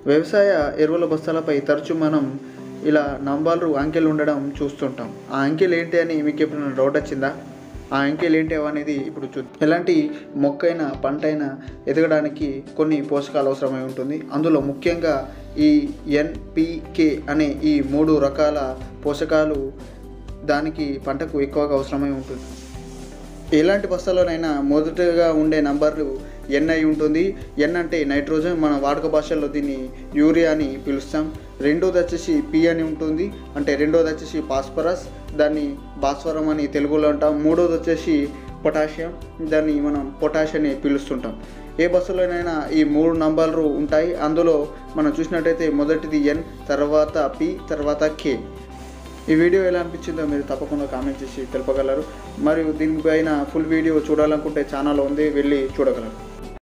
వ్యవసాయ ఎరువుల బస్తాలపై తరచూ మనం ఇలా నంబర్లు అంకెలు ఉండడం చూస్తుంటాం ఆ అంకెలు ఏంటి అని మీకు ఎప్పుడైనా డౌట్ వచ్చిందా ఆ అంకెలు ఏంటి అనేది ఇప్పుడు చూ ఎలాంటి మొక్కైనా పంటైనా ఎదగడానికి కొన్ని పోషకాలు అవసరమై ఉంటుంది అందులో ముఖ్యంగా ఈ ఎన్పికే అనే ఈ మూడు రకాల పోషకాలు దానికి పంటకు ఎక్కువగా అవసరమై ఉంటుంది ఎలాంటి బస్తాలోనైనా మొదటగా ఉండే నంబర్లు ఎన్ అయి ఉంటుంది ఎన్ అంటే నైట్రోజన్ మన వాడుక భాషల్లో దీన్ని యూరియా అని పిలుస్తాం రెండోది వచ్చేసి పి అని ఉంటుంది అంటే రెండోది వచ్చేసి ఫాస్ఫరస్ దాన్ని భాస్వరం అని తెలుగులో అంటాం మూడోది వచ్చేసి పొటాషియం దాన్ని మనం పొటాష్ అని పిలుస్తుంటాం ఏ బస్సులోనైనా ఈ మూడు నంబర్లు ఉంటాయి అందులో మనం చూసినట్టయితే మొదటిది ఎన్ తర్వాత పి తర్వాత కే ఈ వీడియో ఎలా అనిపించిందో మీరు తప్పకుండా కామెంట్ చేసి తెలుపగలరు మరియు దీనిపైన ఫుల్ వీడియో చూడాలనుకుంటే ఛానల్ ఉంది వెళ్ళి చూడగలరు